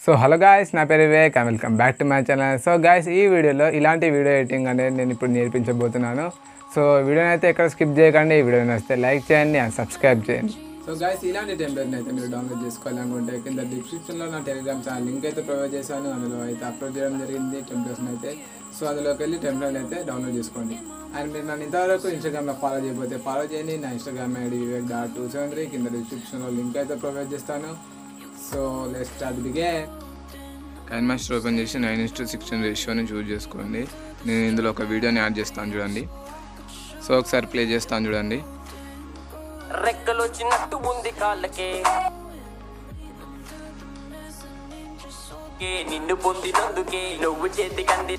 so hello guys నా పేరు Vivek and welcome back to my channel so guys ఈ వీడియోలో ఇలాంటి వీడియో ఎడిటింగ్ అనేది నేను ఇప్పుడు నేర్పించబోతున్నాను సో వీడియోని అయితే ఎక్కడ స్కిప్ చేయకండి ఈ వీడియో నచ్చితే లైక్ చేయండి అండ్ సబ్స్క్రైబ్ చేయండి సో గాయస్ ఇలాంటి టెంప్లెట్ని అయితే మీరు డౌన్లోడ్ చేసుకోవాలనుకుంటే కింద డిస్క్రిప్షన్లో నా టెలిగ్రామ్ ఛానల్ లింక్ అయితే ప్రొవైడ్ చేశాను అందులో అయితే అప్లోడ్ చేయడం జరిగింది టెంప్లెట్స్ని అయితే సో అందులోకి వెళ్ళి టెంప్లెట్ అయితే డౌన్లోడ్ చేసుకోండి అండ్ మీరు నన్ను ఇంతవరకు ఇన్స్టాగ్రామ్లో ఫాలో చేయకపోతే ఫాలో చేయండి నా Instagram ID Vivek dot two seven three కింద డిస్క్రిప్షన్లో లింక్ అయితే ప్రొవైడ్ చేస్తాను సో లెట్ స్టార్ట్ బిగే కైన్ మాస్టర్ ఓపెన్ చేసి నైన్ ఇస్ టు సిక్స్టీన్ రేషియోని చూస్ చేసుకోండి నేను ఇందులో ఒక వీడియోని యాడ్ చేస్తాను చూడండి సో ఒకసారి ప్లే చేస్తాను చూడండి రెక్కలొచ్చినట్టు ఉంది కాళ్ళకే ఏ నిన్ను పొందినందుకే నువ్వు చేతికంది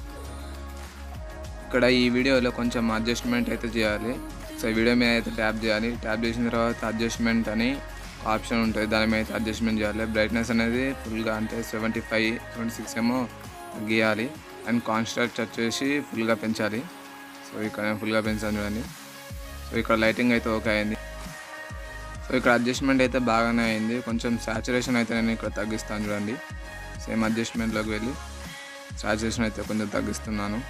ఇక్కడ ఈ వీడియోలో కొంచెం అడ్జస్ట్మెంట్ అయితే చేయాలి సో ఈ వీడియో మీద అయితే ట్యాప్ చేయాలి ట్యాప్ చేసిన తర్వాత అడ్జస్ట్మెంట్ అని ఆప్షన్ ఉంటుంది దాని మీద అయితే అడ్జస్ట్మెంట్ చేయాలి బ్రైట్నెస్ అనేది ఫుల్గా అంటే సెవెంటీ ఫైవ్ ట్వంటీ సిక్స్ ఏమో గీయాలి అండ్ కాన్స్ట్రాక్ట్ వచ్చేసి ఫుల్గా పెంచాలి సో ఇక్కడ నేను ఫుల్గా పెంచాను చూడండి సో ఇక్కడ లైటింగ్ అయితే ఓకే అయింది సో ఇక్కడ అడ్జస్ట్మెంట్ అయితే బాగానే అయింది కొంచెం సాచురేషన్ అయితే నేను ఇక్కడ తగ్గిస్తాను చూడండి సేమ్ అడ్జస్ట్మెంట్లోకి వెళ్ళి సాచురేషన్ అయితే కొంచెం తగ్గిస్తున్నాను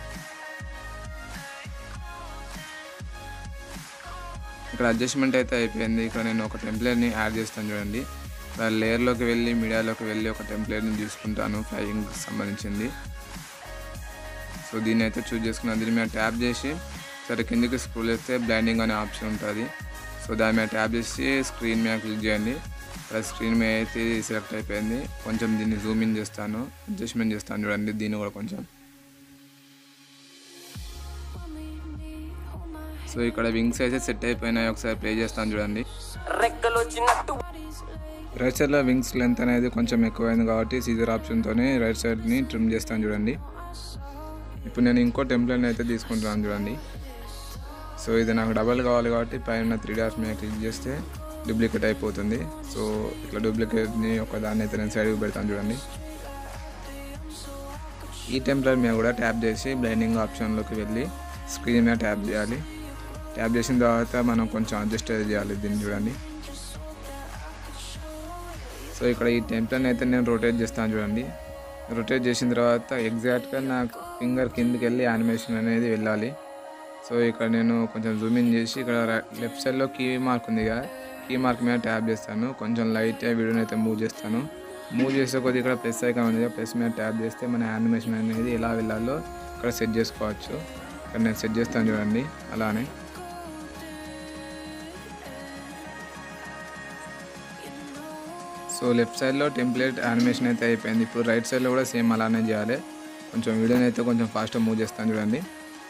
ఇక్కడ అడ్జస్ట్మెంట్ అయితే అయిపోయింది ఇక్కడ నేను ఒక టెంప్లెట్ని యాడ్ చేస్తాను చూడండి ఇక్కడ లేయర్లోకి వెళ్ళి మీడియాలోకి వెళ్ళి ఒక టెంప్లెట్ని తీసుకుంటాను ఫ్లయింగ్కి సంబంధించింది సో దీన్ని అయితే చూస్ చేసుకున్నాను దీని మీద ట్యాప్ చేసి సరే కిందికి స్క్రోల్ చేస్తే బ్లైండింగ్ అనే ఆప్షన్ ఉంటుంది సో దాని మీద ట్యాప్ చేసి స్క్రీన్ మీద క్లిక్ చేయండి ఇక్కడ స్క్రీన్ మీద అయితే సెలెక్ట్ అయిపోయింది కొంచెం దీన్ని జూమ్ ఇన్ చేస్తాను అడ్జస్ట్మెంట్ చేస్తాను చూడండి దీన్ని కూడా కొంచెం సో ఇక్కడ వింగ్స్ అయితే సెట్ అయిపోయినాయి ఒకసారి ప్లే చేస్తాను చూడండి రెక్కలొచ్చినట్టు రైట్ సైడ్లో వింగ్స్ లెంత్ అనేది కొంచెం ఎక్కువైంది కాబట్టి సీజర్ ఆప్షన్తోనే రైట్ సైడ్ని ట్రిమ్ చేస్తాను చూడండి ఇప్పుడు నేను ఇంకో టెంప్లెట్ని అయితే తీసుకుంటున్నాను చూడండి సో ఇది నాకు డబల్ కావాలి కాబట్టి పైన త్రీ డాట్స్ మీద క్లిక్ చేస్తే డూప్లికేట్ అయిపోతుంది సో ఇట్లా డూప్లికేట్ని ఒక దాన్ని అయితే నేను సైడ్కి పెడతాను చూడండి ఈ టెంప్లెట్ మీద కూడా ట్యాప్ చేసి బ్లైండింగ్ ఆప్షన్లోకి వెళ్ళి స్క్రీన్ మీద ట్యాప్ చేయాలి ట్యాప్ చేసిన తర్వాత మనం కొంచెం అడ్జస్ట్ అయితే చేయాలి దీన్ని చూడండి సో ఇక్కడ ఈ టెంప్లెట్ అయితే నేను రొటేట్ చేస్తాను చూడండి రొటేట్ చేసిన తర్వాత ఎగ్జాక్ట్గా నా ఫింగర్ కిందికి వెళ్ళి యానిమేషన్ అనేది వెళ్ళాలి సో ఇక్కడ నేను కొంచెం జూమ్ ఇన్ చేసి ఇక్కడ లెఫ్ట్ సైడ్లో కీ మార్క్ ఉంది కదా కీ మార్క్ మీద ట్యాప్ చేస్తాను కొంచెం లైట్ వీడియోని అయితే మూవ్ చేస్తాను మూవ్ చేసే కొద్ది ఇక్కడ ప్లస్ ఐకాన్ ఉంది కదా ప్లస్ మీద ట్యాప్ చేస్తే మన యానిమేషన్ అనేది ఎలా వెళ్ళాలో ఇక్కడ సెట్ చేసుకోవచ్చు ఇక్కడ నేను సెట్ చేస్తాను చూడండి అలానే సో లెఫ్ట్ సైడ్లో టెంప్లెట్ యానిమేషన్ అయితే అయిపోయింది ఇప్పుడు రైట్ సైడ్లో కూడా సేమ్ అలానే చేయాలి కొంచెం వీడియోని అయితే కొంచెం ఫాస్ట్గా మూవ్ చేస్తాను చూడండి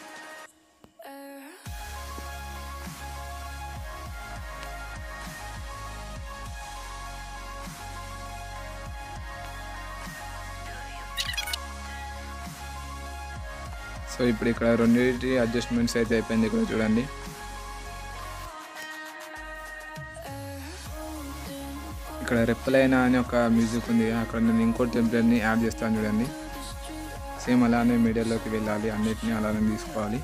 సో ఇప్పుడు ఇక్కడ రెండింటి అడ్జస్ట్మెంట్స్ అయితే అయిపోయింది ఇక్కడ చూడండి ఇక్కడ రెప్పలైన అని ఒక మ్యూజిక్ ఉంది అక్కడ నేను ఇంకో టెంప్లెట్ని యాడ్ చేస్తాను చూడండి సేమ్ అలానే మీడియాలోకి వెళ్ళాలి అన్నిటిని అలానే తీసుకోవాలి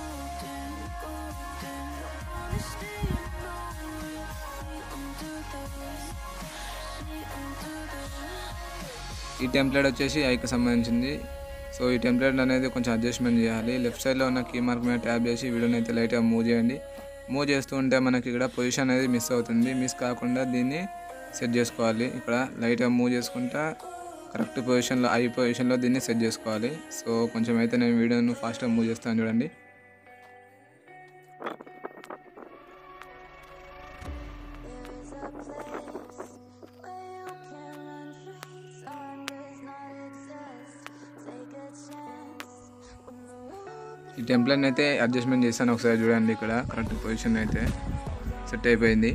ఈ టెంప్లెట్ వచ్చేసి ఐకి సంబంధించింది సో ఈ టెంప్లెట్ అనేది కొంచెం అడ్జస్ట్మెంట్ చేయాలి లెఫ్ట్ సైడ్లో ఉన్న కీ మార్క్ మీద ట్యాప్ చేసి వీడియోని అయితే లైట్గా మూవ్ చేయండి మూవ్ చేస్తూ ఉంటే మనకి ఇక్కడ పొజిషన్ అనేది మిస్ అవుతుంది మిస్ కాకుండా దీన్ని సెట్ చేసుకోవాలి ఇక్కడ లైట్గా మూవ్ చేసుకుంటా కరెక్ట్ పొజిషన్లో ఐ పొజిషన్లో దీన్ని సెట్ చేసుకోవాలి సో కొంచెం అయితే నేను వీడియోను ఫాస్ట్గా మూవ్ చేస్తాను చూడండి ఈ టెంప్లెట్ అయితే అడ్జస్ట్మెంట్ చేస్తాను ఒకసారి చూడండి ఇక్కడ కరెక్ట్ పొజిషన్ అయితే సెట్ అయిపోయింది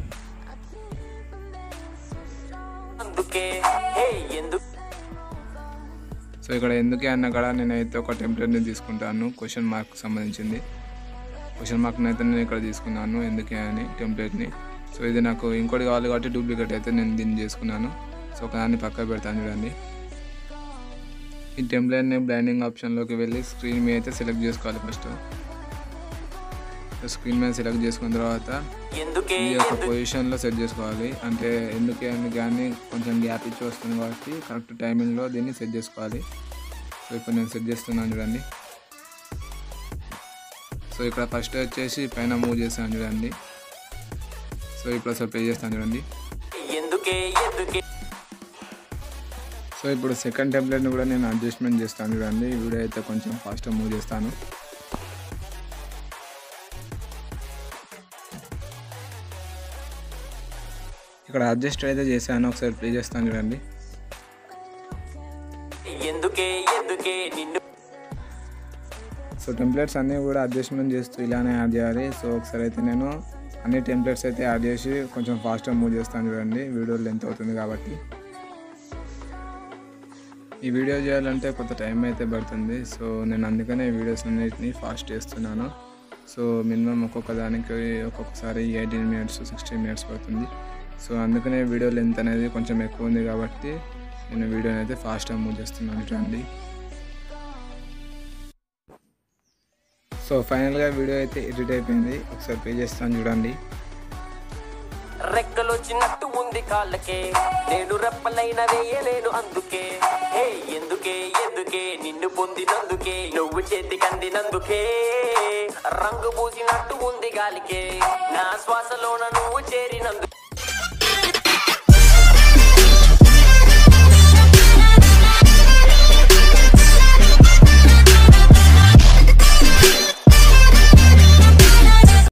అందుకే హే ఎందుకు సో ఇక్కడ ఎందుకే అన్న కూడా నేనైతే ఒక టెంప్లెట్ని తీసుకుంటాను క్వశ్చన్ మార్క్ సంబంధించింది క్వశ్చన్ మార్క్ని అయితే నేను ఇక్కడ తీసుకున్నాను ఎందుకే అని టెంప్లెట్ని సో ఇది నాకు ఇంకోటి కావాలి కాబట్టి డూప్లికేట్ అయితే నేను దీన్ని చేసుకున్నాను సో ఒక దాన్ని పక్క పెడతాను చూడండి ఈ టెంప్లెట్ని బ్లైండింగ్ ఆప్షన్లోకి వెళ్ళి స్క్రీన్ మీద అయితే సెలెక్ట్ చేసుకోవాలి ఫస్ట్ స్క్రీన్ మీద సెలెక్ట్ చేసుకున్న తర్వాత ఎందుకే ఈ యొక్క పొజిషన్లో సెట్ చేసుకోవాలి అంటే ఎందుకే అని కానీ కొంచెం గ్యాప్ ఇచ్చి వస్తుంది కాబట్టి కరెక్ట్ టైమింగ్లో దీన్ని సెట్ చేసుకోవాలి సో ఇప్పుడు నేను సెట్ చేస్తున్నాను చూడండి సో ఇక్కడ ఫస్ట్ వచ్చేసి పైన మూవ్ చేస్తాను చూడండి సో ఇప్పుడు అసలు పే చేస్తాను చూడండి ఎందుకే ఎందుకే సో ఇప్పుడు సెకండ్ టెంప్లెట్ని కూడా నేను అడ్జస్ట్మెంట్ చేస్తాను చూడండి ఈ వీడియో అయితే కొంచెం ఫాస్ట్గా మూవ్ చేస్తాను ఇక్కడ అడ్జస్ట్ అయితే చేశాను ఒకసారి ప్లే చేస్తాను చూడండి ఎందుకే ఎందుకే నిన్ను సో టెంప్లెట్స్ అన్నీ కూడా అడ్జస్ట్మెంట్ చేస్తూ ఇలానే యాడ్ చేయాలి సో ఒకసారి అయితే నేను అన్ని టెంప్లెట్స్ అయితే యాడ్ చేసి కొంచెం ఫాస్ట్గా మూవ్ చేస్తాను చూడండి వీడియో లెంత్ అవుతుంది కాబట్టి ఈ వీడియో చేయాలంటే కొంత టైం అయితే పడుతుంది సో నేను అందుకనే ఈ వీడియోస్ అన్నిటిని ఫాస్ట్ చేస్తున్నాను సో మినిమం ఒక్కొక్క దానికి ఒక్కొక్కసారి ఎయిటీన్ మినిట్స్ సిక్స్టీన్ మినిట్స్ పడుతుంది సో అందుకనే వీడియో లెంత్ అనేది కొంచెం ఎక్కువ ఉంది కాబట్టి నేను వీడియోని అయితే ఫాస్ట్గా మూవ్ చేస్తున్నాను చూడండి సో ఫైనల్గా వీడియో అయితే ఎడిట్ అయిపోయింది ఒకసారి పే చేస్తాను చూడండి రెక్కలొచ్చినట్టు ఉంది కాళ్ళకే నేను రెప్పలైన వేయలేను అందుకే హే ఎందుకే ఎందుకే నిన్ను పొందినందుకే నువ్వు చేతికి అందినందుకే రంగు పూసినట్టు ఉంది గాలికే నా శ్వాసలోన నువ్వు చేరినందుకే